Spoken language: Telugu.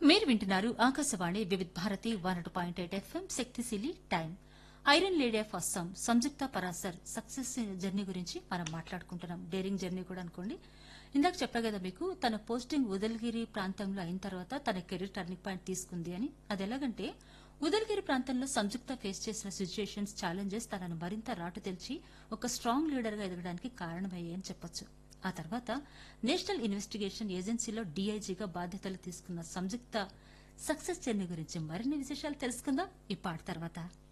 మీరు వింటున్నారు Akashvani Vividh Bharati one point eight FM శక్తిశీలి time iron lady of Assam Samyukta Parashar success journey గురించి మనం మాట్లాడుకుంటున్నాం డేరింగ్ జర్నీ కూడా అనుకోండి ఇందాక చెప్పా కదా మీకు తన పోస్టింగ్ ఉదల్గిరి ప్రాంతంలో అయిన తర్వాత తన కెరీర్ టర్నింగ్ పాయింట్ తీసుకుంది అని అది ఎలాగంటే ఉదల్గిరి ప్రాంతంలో సంయుక్త ఫేస్ చేసిన సిచ్యుయేషన్స్ ఛాలెంజెస్ తనను మరింత రాటు తెలిసి ఒక స్ట్రాంగ్ లీడర్ గా ఎదగడానికి కారణమయ్యాయని చెప్పొచ్చు ఆ తర్వాత నేషనల్ ఇన్వెస్టిగేషన్ ఏజెన్సీలో డీఐజీగా బాధ్యతలు తీసుకున్న సంయుక్త సక్సెస్ జర్నీ గురించి మరిన్ని విశేషాలు తెలుసుకుందాం ఈ పాట తర్వాత